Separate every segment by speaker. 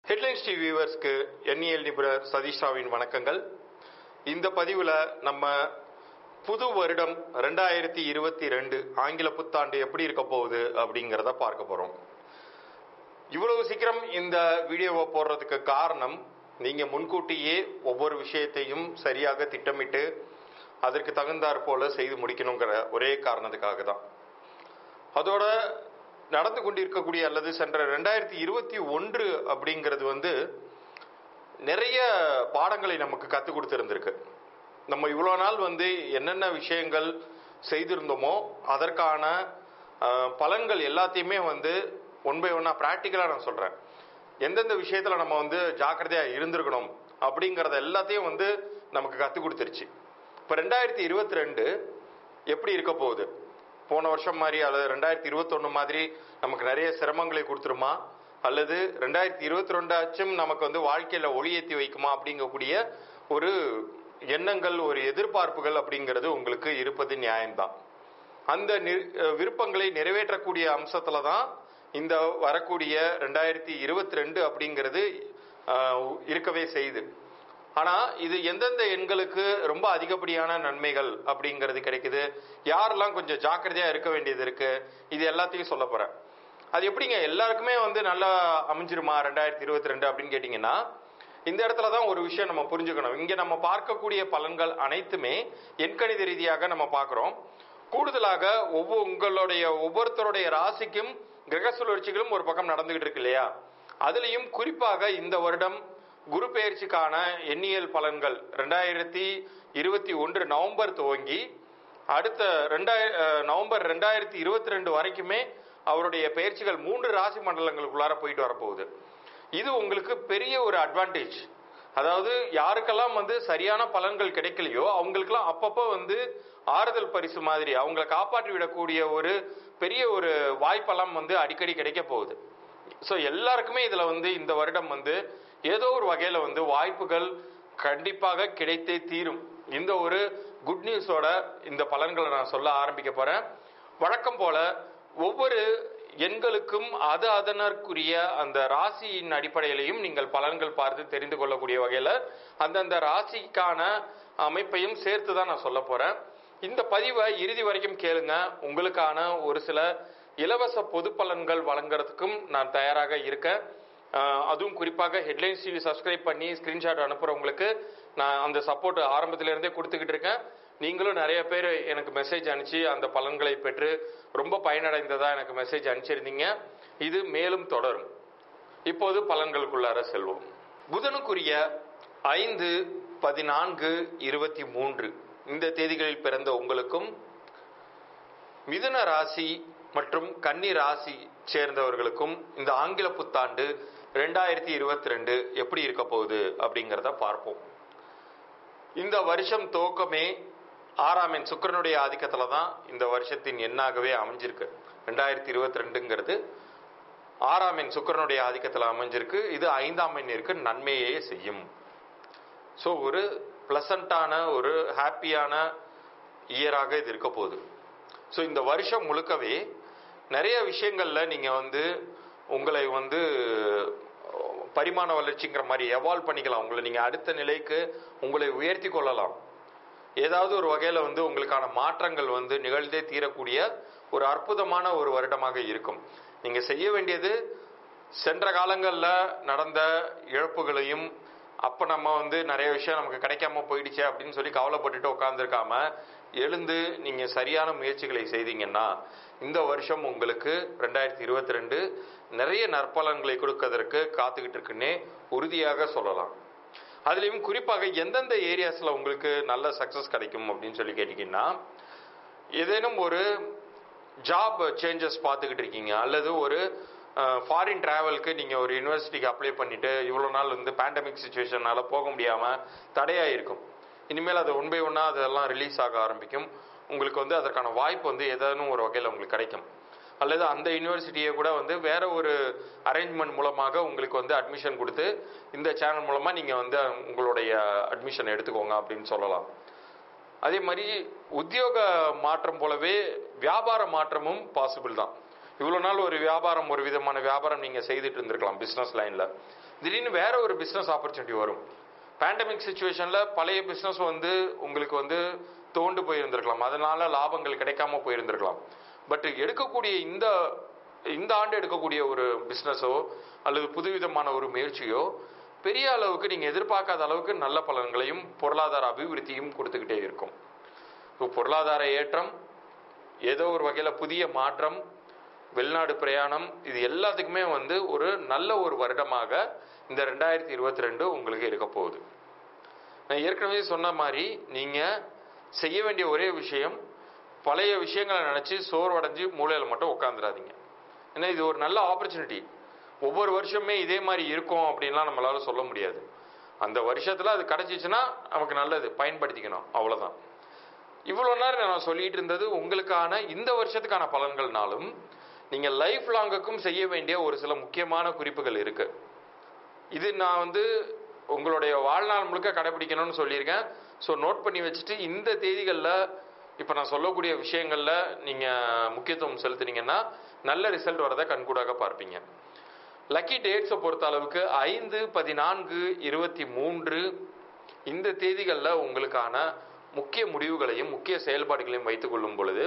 Speaker 1: headlines TV வியூவர்ஸ்க்கு எண்ணியல் நிபுணர் சதீஷாவின் வணக்கங்கள் இந்த பதிவில் நம்ம புது வருடம் ரெண்டாயிரத்தி இருபத்தி ரெண்டு ஆங்கில புத்தாண்டு எப்படி இருக்க போகுது அப்படிங்கிறத பார்க்க போகிறோம் இவ்வளவு சீக்கிரம் இந்த வீடியோவை போடுறதுக்கு காரணம் நீங்க முன்கூட்டியே ஒவ்வொரு விஷயத்தையும் சரியாக திட்டமிட்டு அதற்கு தகுந்தாற் போல செய்து முடிக்கணுங்கிற ஒரே காரணத்துக்காக தான் அதோட நடந்து கொண்டிருக்கக்கூடிய அல்லது சென்ற ரெண்டாயிரத்தி இருபத்தி ஒன்று அப்படிங்கிறது வந்து நிறைய பாடங்களை நமக்கு கற்றுக் கொடுத்துருந்துருக்கு நம்ம இவ்வளோ நாள் வந்து என்னென்ன விஷயங்கள் செய்திருந்தோமோ அதற்கான அஹ், பலன்கள் எல்லாத்தையுமே வந்து ஒன் பை ஒன்னாக ப்ராக்டிக்கலாக நான் சொல்கிறேன் எந்தெந்த விஷயத்தில் நம்ம வந்து ஜாக்கிரதையாக இருந்திருக்கணும் அப்படிங்கிறத எல்லாத்தையும் வந்து நமக்கு கற்றுக் கொடுத்துருச்சு இப்போ ரெண்டாயிரத்தி இருபத்தி ரெண்டு எப்படி இருக்க போகுது போன வருஷம் மாதிரி அல்லது ரெண்டாயிரத்தி இருபத்தொன்று மாதிரி நமக்கு நிறைய சிரமங்களை கொடுத்துருமா அல்லது ரெண்டாயிரத்தி இருபத்தி ரெண்டாச்சும் நமக்கு வந்து வாழ்க்கையில் ஒளியேற்றி வைக்குமா அப்படிங்கக்கூடிய ஒரு எண்ணங்கள் ஒரு எதிர்பார்ப்புகள் அப்படிங்கிறது உங்களுக்கு இருப்பது நியாயம்தான் அந்த நி- அஹ் விருப்பங்களை நிறைவேற்றக்கூடிய அம்சத்துல தான் இந்த வரக்கூடிய ரெண்டாயிரத்தி இருபத்தி ரெண்டு அப்படிங்கிறது அஹ், இருக்கவே செய்யுது ஆனா இது எந்தெந்த எண்களுக்கு ரொம்ப அதிகப்படியான நன்மைகள் அப்படிங்கிறது கிடைக்குது யாரெல்லாம் கொஞ்சம் ஜாக்கிரதையா இருக்க வேண்டியது இருக்கு இது எல்லாத்தையும் சொல்ல போறேன் அது எப்படிங்க எல்லாருக்குமே வந்து நல்லா அமைஞ்சிருமா ரெண்டாயிரத்தி இருபத்தி ரெண்டு அப்படின்னு கேட்டிங்கன்னா இந்த இடத்துல தான் ஒரு விஷயம் நம்ம புரிஞ்சுக்கணும் இங்க நம்ம பார்க்கக்கூடிய பலன்கள் அனைத்துமே எண்கணித ரீதியாக நம்ம பார்க்குறோம் கூடுதலாக ஒவ்வொரு உங்களுடைய ஒவ்வொருத்தருடைய ராசிக்கும் கிரக சுழற்சிகளும் ஒரு பக்கம் நடந்துகிட்டு இருக்கு இல்லையா அதுலேயும் குறிப்பாக இந்த வருடம் குரு பெயர்ச்சிக்கான எண்ணியல் பலன்கள் ரெண்டாயிரத்தி இருபத்தி ஒன்று நவம்பர் துவங்கி அடுத்த ரெண்டாயிர அஹ், நவம்பர் ரெண்டாயிரத்தி இருபத்தி ரெண்டு வரைக்குமே அவருடைய பயிற்சிகள் மூன்று ராசி மண்டலங்களுக்குள்ளார போயிட்டு வரப்போகுது இது உங்களுக்கு பெரிய ஒரு அட்வான்டேஜ் அதாவது யாருக்கெல்லாம் வந்து சரியான பலன்கள் கிடைக்கலையோ அவங்களுக்கெல்லாம் அப்பப்போ வந்து ஆறுதல் பரிசு மாதிரி அவங்கள காப்பாற்றி விடக்கூடிய ஒரு பெரிய ஒரு வாய்ப்பெல்லாம் வந்து அடிக்கடி கிடைக்க போகுது ஸோ எல்லாருக்குமே இதில் வந்து இந்த வருடம் வந்து ஏதோ ஒரு வகையில் வந்து வாய்ப்புகள் கண்டிப்பாக கிடைத்தே தீரும் இந்த ஒரு குட் நியூஸோட இந்த பலன்களை நான் சொல்ல ஆரம்பிக்க போகிறேன் வழக்கம் போல ஒவ்வொரு எண்களுக்கும் அது அதனற்குரிய அந்த ராசியின் அடிப்படையிலையும் நீங்கள் பலன்கள் பார்த்து தெரிந்து கொள்ளக்கூடிய வகையில் அந்தந்த ராசிக்கான அமைப்பையும் சேர்த்து தான் நான் சொல்ல போகிறேன் இந்த பதிவை இறுதி வரைக்கும் கேளுங்க உங்களுக்கான ஒரு சில இலவச பொது பலன்கள் வழங்குறதுக்கும் நான் தயாராக இருக்கேன் அஹ் அதுவும் குறிப்பாக ஹெட்லைன்ஸ் டிவி சப்ஸ்கிரைப் பண்ணி ஸ்கிரீன்ஷாட் அனுப்புறவங்களுக்கு நான் அந்த சப்போர்ட் ஆரம்பத்துல இருந்தே கொடுத்துக்கிட்டு இருக்கேன் நீங்களும் நிறைய பேர் எனக்கு மெசேஜ் அனுப்பிச்சு அந்த பலன்களை பெற்று ரொம்ப பயனடைந்ததா எனக்கு மெசேஜ் அனுப்பிச்சிருந்தீங்க இது மேலும் தொடரும் இப்போது பலன்களுக்குள்ளார செல்வோம் புதனுக்குரிய ஐந்து பதினான்கு இருபத்தி மூன்று இந்த தேதிகளில் பிறந்த உங்களுக்கும் மிதுன ராசி மற்றும் கன்னி ராசி சேர்ந்தவர்களுக்கும் இந்த ஆங்கில புத்தாண்டு ரெண்டாயிரத்தி இருபத்தி ரெண்டு எப்படி இருக்க போகுது அப்படிங்கிறத பார்ப்போம் இந்த வருஷம் துவக்கமே ஆறாம் எண் சுக்கிரனுடைய ஆதிக்கத்துல தான் இந்த வருஷத்தின் எண்ணாகவே அமைஞ்சிருக்கு ரெண்டாயிரத்தி இருபத்தி ரெண்டுங்கிறது ஆறாம் எண் சுக்கிரனுடைய ஆதிக்கத்தில் அமைஞ்சிருக்கு இது ஐந்தாம் எண்ணிற்கு நன்மையே செய்யும் ஸோ ஒரு ப்ளசண்ட்டான ஒரு ஹாப்பியான இயராக இது இருக்க போகுது ஸோ இந்த வருஷம் முழுக்கவே நிறைய விஷயங்களில் நீங்கள் வந்து உங்களை வந்து பரிமாண வளர்ச்சிங்கிற மாதிரி எவால்வ் பண்ணிக்கலாம் உங்களை நீங்கள் அடுத்த நிலைக்கு உங்களை உயர்த்தி கொள்ளலாம் ஏதாவது ஒரு வகையில் வந்து உங்களுக்கான மாற்றங்கள் வந்து நிகழ்ந்தே தீரக்கூடிய ஒரு அற்புதமான ஒரு வருடமாக இருக்கும் நீங்கள் செய்ய வேண்டியது சென்ற காலங்களில் நடந்த இழப்புகளையும் அப்போ நம்ம வந்து நிறைய விஷயம் நமக்கு கிடைக்காம போயிடுச்சே அப்படின்னு சொல்லி கவலைப்பட்டுட்டு உட்காந்துருக்காம எழுந்து நீங்கள் சரியான முயற்சிகளை செய்தீங்கன்னா இந்த வருஷம் உங்களுக்கு ரெண்டாயிரத்தி இருபத்தி ரெண்டு நிறைய நற்பலன்களை கொடுக்கறதற்கு காத்துக்கிட்டு இருக்குன்னே உறுதியாக சொல்லலாம் அதுலேயும் குறிப்பாக எந்தெந்த ஏரியாஸில் உங்களுக்கு நல்ல சக்ஸஸ் கிடைக்கும் அப்படின்னு சொல்லி கேட்டிங்கன்னா ஏதேனும் ஒரு ஜாப் சேஞ்சஸ் பார்த்துக்கிட்டு இருக்கீங்க அல்லது ஒரு ஃபாரின் ட்ராவலுக்கு நீங்கள் ஒரு யூனிவர்சிட்டிக்கு அப்ளை பண்ணிட்டு இவ்வளோ நாள் வந்து பேண்டமிக் சுச்சுவேஷனால போக முடியாமல் தடையாக இருக்கும் இனிமேல் அது ஒன் பை ஒன்னாக அதெல்லாம் ரிலீஸ் ஆக ஆரம்பிக்கும் உங்களுக்கு வந்து அதற்கான வாய்ப்பு வந்து ஏதேனும் ஒரு வகையில் உங்களுக்கு கிடைக்கும் அல்லது அந்த யூனிவர்சிட்டியை கூட வந்து வேற ஒரு அரேஞ்ச்மெண்ட் மூலமாக உங்களுக்கு வந்து அட்மிஷன் கொடுத்து இந்த சேனல் மூலமாக நீங்கள் வந்து உங்களுடைய அட்மிஷன் எடுத்துக்கோங்க அப்படின்னு சொல்லலாம் அதே மாதிரி உத்தியோக மாற்றம் போலவே வியாபார மாற்றமும் பாசிபிள் தான் இவ்வளோ நாள் ஒரு வியாபாரம் ஒரு விதமான வியாபாரம் நீங்கள் செய்துட்டு இருந்திருக்கலாம் பிஸ்னஸ் லைனில் திடீர்னு வேற ஒரு பிஸ்னஸ் ஆப்பர்ச்சுனிட்டி வரும் பேண்டமிக் சுச்சுவேஷன்ல பழைய பிஸ்னஸ் வந்து உங்களுக்கு வந்து தோண்டு போயிருந்திருக்கலாம் அதனால லாபங்கள் கிடைக்காம போயிருந்திருக்கலாம் பட் எடுக்கக்கூடிய இந்த இந்த ஆண்டு எடுக்கக்கூடிய ஒரு பிஸ்னஸோ அல்லது புதுவிதமான ஒரு முயற்சியோ பெரிய அளவுக்கு நீங்க எதிர்பார்க்காத அளவுக்கு நல்ல பலன்களையும் பொருளாதார அபிவிருத்தியும் கொடுத்துக்கிட்டே இருக்கும் இப்போ பொருளாதார ஏற்றம் ஏதோ ஒரு வகையில புதிய மாற்றம் வெளிநாடு பிரயாணம் இது எல்லாத்துக்குமே வந்து ஒரு நல்ல ஒரு வருடமாக இந்த ரெண்டாயிரத்தி இருபத்தி ரெண்டு உங்களுக்கு இருக்க போகுது நான் ஏற்கனவே சொன்ன மாதிரி நீங்க செய்ய வேண்டிய ஒரே விஷயம் பழைய விஷயங்களை நினைச்சு சோர்வடைஞ்சு மூலையில மட்டும் உட்காந்துடாதீங்க ஏன்னா இது ஒரு நல்ல ஆப்பர்ச்சுனிட்டி ஒவ்வொரு வருஷமே இதே மாதிரி இருக்கும் அப்படின்லாம் நம்மளால சொல்ல முடியாது அந்த வருஷத்துல அது கிடைச்சிச்சுன்னா நமக்கு நல்லது பயன்படுத்திக்கணும் அவ்வளவுதான் இவ்வளவு நேரம் நான் சொல்லிட்டு இருந்தது உங்களுக்கான இந்த வருஷத்துக்கான பலன்கள்னாலும் நீங்க லைஃப் லாங்குக்கும் செய்ய வேண்டிய ஒரு சில முக்கியமான குறிப்புகள் இருக்கு இது நான் வந்து உங்களுடைய வாழ்நாள் முழுக்க கடைபிடிக்கணும்னு சொல்லியிருக்கேன் ஸோ நோட் பண்ணி வச்சுட்டு இந்த தேதிகளில் இப்போ நான் சொல்லக்கூடிய விஷயங்களில் நீங்கள் முக்கியத்துவம் செலுத்துனீங்கன்னா நல்ல ரிசல்ட் வரதை கண்கூடாக பார்ப்பீங்க லக்கி டேட்ஸை பொறுத்த அளவுக்கு ஐந்து பதினான்கு இருபத்தி மூன்று இந்த தேதிகளில் உங்களுக்கான முக்கிய முடிவுகளையும் முக்கிய செயல்பாடுகளையும் வைத்துக் கொள்ளும் பொழுது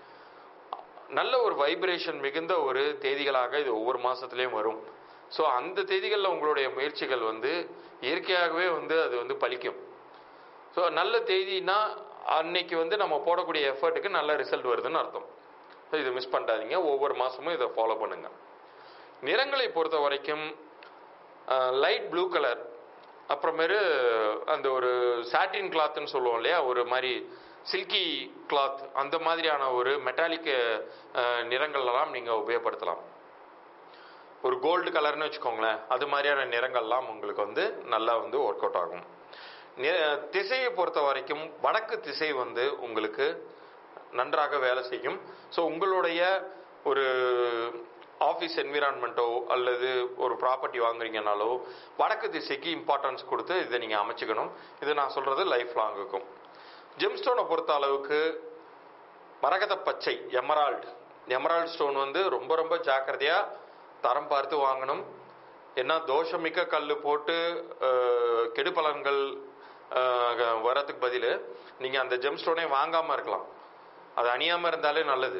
Speaker 1: நல்ல ஒரு வைப்ரேஷன் மிகுந்த ஒரு தேதிகளாக இது ஒவ்வொரு மாசத்துலயும் வரும் ஸோ அந்த தேதிகளில் உங்களுடைய முயற்சிகள் வந்து இயற்கையாகவே வந்து அது வந்து பலிக்கும் ஸோ நல்ல தேதினா அன்னைக்கு வந்து நம்ம போடக்கூடிய எஃபர்ட்டுக்கு நல்ல ரிசல்ட் வருதுன்னு அர்த்தம் ஸோ இதை மிஸ் பண்ணாதீங்க ஒவ்வொரு மாசமும் இதை ஃபாலோ பண்ணுங்க நிறங்களை பொறுத்த வரைக்கும் லைட் ப்ளூ கலர் அப்புறமேரு அந்த ஒரு சாட்டின் கிளாத்னு சொல்லுவோம் இல்லையா ஒரு மாதிரி சில்கி கிளாத் அந்த மாதிரியான ஒரு மெட்டாலிக் நிறங்கள்லாம் நீங்கள் உபயோகப்படுத்தலாம் ஒரு கோல்டு கலர்னு வச்சுக்கோங்களேன் அது மாதிரியான நிறங்கள்லாம் உங்களுக்கு வந்து நல்லா வந்து ஒர்க் அவுட் ஆகும் நி- திசையை பொறுத்த வரைக்கும் வடக்கு திசை வந்து உங்களுக்கு நன்றாக வேலை செய்யும் ஸோ உங்களுடைய ஒரு ஆஃபீஸ் என்விரான்மெண்ட்டோ அல்லது ஒரு ப்ராப்பர்ட்டி வாங்குறீங்கனாலோ வடக்கு திசைக்கு இம்பார்ட்டன்ஸ் கொடுத்து இதை நீங்கள் அமைச்சுக்கணும் இது நான் சொல்றது லைஃப் லாங்குக்கும் ஜெம்ஸ்டோனை பொறுத்த அளவுக்கு மரகத பச்சை எமரால்டு எமரால்டு ஸ்டோன் வந்து ரொம்ப ரொம்ப ஜாக்கிரதையா தரம் பார்த்து வாங்கணும் ஏன்னா தோஷமிக்க கல் போட்டு அஹ், கெடுபலன்கள் அஹ், வரதுக்கு பதில் நீங்க அந்த ஜெம் ஸ்டோனே வாங்காம இருக்கலாம் அது அணியாம இருந்தாலே நல்லது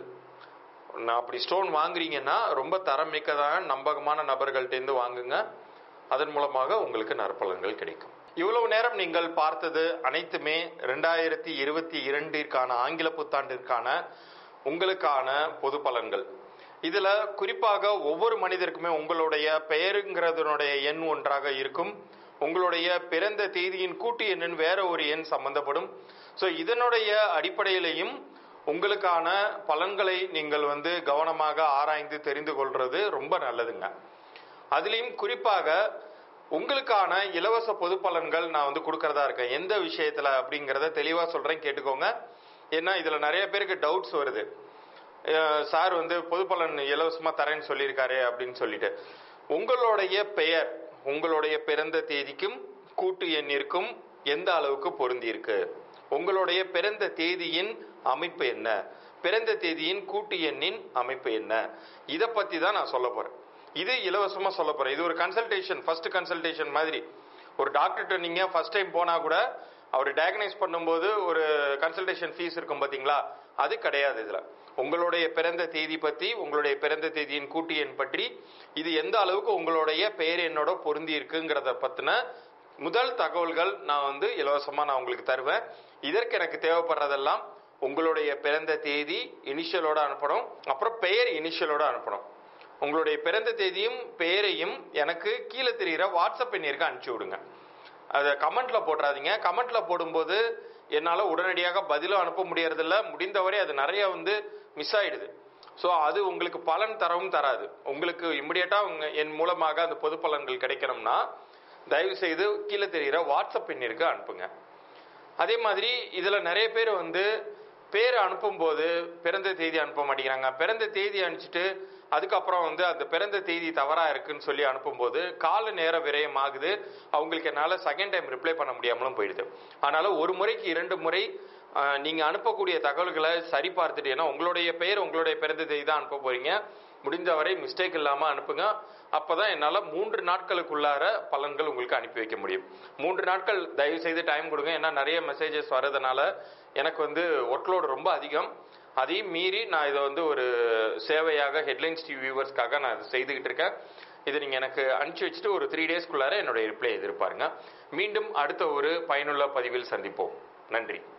Speaker 1: நான் அப்படி ஸ்டோன் வாங்குறீங்கன்னா ரொம்ப தரம் மிக்கதான நம்பகமான நபர்கள்ட்டேருந்து வாங்குங்க அதன் மூலமாக உங்களுக்கு நற்பலன்கள் கிடைக்கும் இவ்வளவு நேரம் நீங்கள் பார்த்தது அனைத்துமே ரெண்டாயிரத்தி இருபத்தி இரண்டிற்கான ஆங்கில புத்தாண்டிற்கான உங்களுக்கான பொது பலன்கள் இதுல குறிப்பாக ஒவ்வொரு மனிதருக்குமே உங்களுடைய பெயருங்கிறதுனுடைய எண் ஒன்றாக இருக்கும் உங்களுடைய பிறந்த தேதியின் கூட்டு எண்ணின் வேற ஒரு எண் சம்பந்தப்படும் ஸோ இதனுடைய அடிப்படையிலையும் உங்களுக்கான பலன்களை நீங்கள் வந்து கவனமாக ஆராய்ந்து தெரிந்து கொள்றது ரொம்ப நல்லதுங்க அதுலேயும் குறிப்பாக உங்களுக்கான இலவச பொது பலன்கள் நான் வந்து கொடுக்கறதா இருக்கேன் எந்த விஷயத்துல அப்படிங்கிறத தெளிவா சொல்றேன் கேட்டுக்கோங்க ஏன்னா இதுல நிறைய பேருக்கு டவுட்ஸ் வருது அஹ் சார் வந்து பொது பலன் இலவசமா தரேன்னு சொல்லியிருக்காரு அப்படின்னு சொல்லிட்டு உங்களுடைய பெயர் உங்களுடைய பிறந்த தேதிக்கும் கூட்டு எண்ணிற்கும் எந்த அளவுக்கு பொருந்தி இருக்கு உங்களுடைய பிறந்த தேதியின் அமைப்பு என்ன பிறந்த தேதியின் கூட்டு எண்ணின் அமைப்பு என்ன இதை பத்தி தான் நான் சொல்ல போறேன் இது இலவசமா சொல்ல போறேன் இது ஒரு கன்சல்டேஷன் ஃபர்ஸ்ட் கன்சல்டேஷன் மாதிரி ஒரு டாக்டர்கிட்ட நீங்க ஃபர்ஸ்ட் டைம் போனா கூட அவர் டயக்னைஸ் பண்ணும்போது ஒரு கன்சல்டேஷன் ஃபீஸ் இருக்கும் பாத்தீங்களா அது கிடையாது இதுல உங்களுடைய பிறந்த தேதி பத்தி உங்களுடைய பிறந்த தேதியின் கூட்டு எண் பற்றி இது எந்த அளவுக்கு உங்களுடைய பெயர் எண்ணோட பொருந்தி இருக்குங்கிறத பத்தின முதல் தகவல்கள் நான் வந்து இலவசமா நான் உங்களுக்கு தருவேன் இதற்கு எனக்கு தேவைப்படுறதெல்லாம் உங்களுடைய பிறந்த தேதி இனிஷியலோட அனுப்பணும் அப்புறம் பெயர் இனிஷியலோட அனுப்பணும் உங்களுடைய பிறந்த தேதியும் பெயரையும் எனக்கு கீழே தெரிகிற வாட்ஸ்அப் எண்ணிற்கு அனுப்பிச்சு விடுங்க அதை கமெண்ட்ல போட்டுறாதீங்க கமெண்ட்ல போடும்போது என்னால் உடனடியாக பதிலும் அனுப்ப முடியறதில்ல முடிந்தவரை அது நிறைய வந்து மிஸ் ஆயிடுது ஸோ அது உங்களுக்கு பலன் தரவும் தராது உங்களுக்கு இமிடியட்டா உங்க என் மூலமாக அந்த பொது பலன்கள் கிடைக்கணும்னா தயவு செய்து கீழே தெரிகிற வாட்ஸ்அப் எண்ணிற்கு அனுப்புங்க அதே மாதிரி இதுல நிறைய பேர் வந்து பேர் அனுப்பும்போது பிறந்த தேதி அனுப்ப மாட்டேங்கிறாங்க பிறந்த தேதி அனுப்பிச்சிட்டு அதுக்கப்புறம் வந்து அந்த பிறந்த தேதி தவறா இருக்குன்னு சொல்லி அனுப்பும்போது கால நேர விரயம் ஆகுது அவங்களுக்கு என்னால செகண்ட் டைம் ரிப்ளை பண்ண முடியாமலும் போயிடுது அதனால ஒரு முறைக்கு இரண்டு முறை ஆஹ், நீங்க அனுப்பக்கூடிய தகவல்களை சரி பார்த்துட்டு ஏன்னா உங்களுடைய பெயர் உங்களுடைய பிறந்த தேதி தான் அனுப்ப போறீங்க முடிந்தவரை மிஸ்டேக் இல்லாம அனுப்புங்க அப்பதான் என்னால மூன்று நாட்களுக்குள்ளார பலன்கள் உங்களுக்கு அனுப்பி வைக்க முடியும் மூன்று நாட்கள் தயவு செய்து டைம் கொடுங்க ஏன்னா நிறைய மெசேஜஸ் வரதுனால எனக்கு வந்து ஒர்க்லோடு ரொம்ப அதிகம் அதையும் மீறி நான் இதை வந்து ஒரு சேவையாக ஹெட்லைன்ஸ் டிவி வியூவர்ஸ்க்காக நான் இதை செய்துக்கிட்டு இருக்கேன் இது நீங்கள் எனக்கு அனுப்பிச்சி வச்சுட்டு ஒரு த்ரீ டேஸ்க்குள்ளார என்னுடைய ரிப்ளை எதிர்பாருங்க மீண்டும் அடுத்த ஒரு பயனுள்ள பதிவில் சந்திப்போம் நன்றி